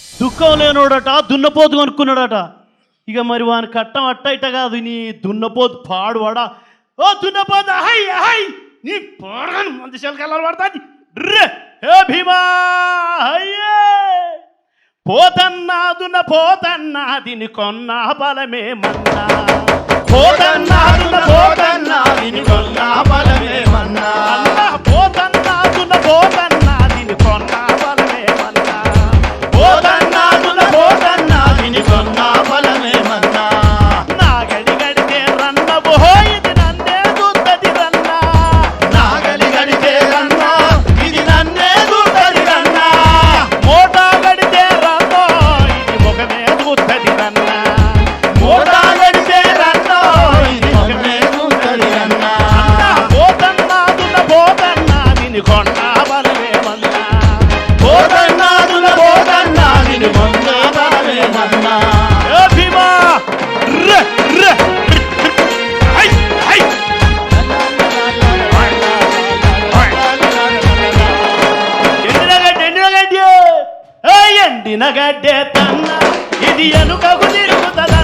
దుఃఖం లేనోడట దున్నపోతు కొనుక్కున్నాడట ఇక మరి వాని కట్టం అట్ట ఇట్ట కాదు నీ దున్నపోతు పాడువాడా ఓ దున్నపోతు హై హై నీ పోరగాని మంది శల్కల్లాలు పడుతుంది రే హే భీమా హయ్యే పోతన్నా దున్న పోతన్నా దీని కొన్న బలమే మన్నా పోతన్నా దున్న పోతన్నా దీని కొన్న బలమే మన్నా అన్నా పోతన్నా దున్న పోతన్నా దీని కొన్న బలమే మన్నా పోతన్నా దున్న పోతన్నా దీని కొన్న బలమే మన్నా నా గడి గడితే రన్నవు ఇది నన్నే చూద్దది రన్నా నాగలి గడితే రన్నా ఇది నన్నే చూద్దది రన్నా మోటా గడితే రన్నో ఇది ముఖమే చూద్దది రన్నా మోటా గడితే రన్నో ఇది ముఖమే చూద్దది రన్నా పోతన్నా దున్న పోతన్నా దీని కొండ బలమే మన్నా పోతన్నా దున్న పోతన్నా దీని కొండ బలమే మన్నా ఏ భీమా రే రే హై హై ఎండినగడ్డి ఎండినగడ్డి ఏయ్ ఎండినగడ్డే తన్న ఇది ఎనుకకు తిరుగుతుందా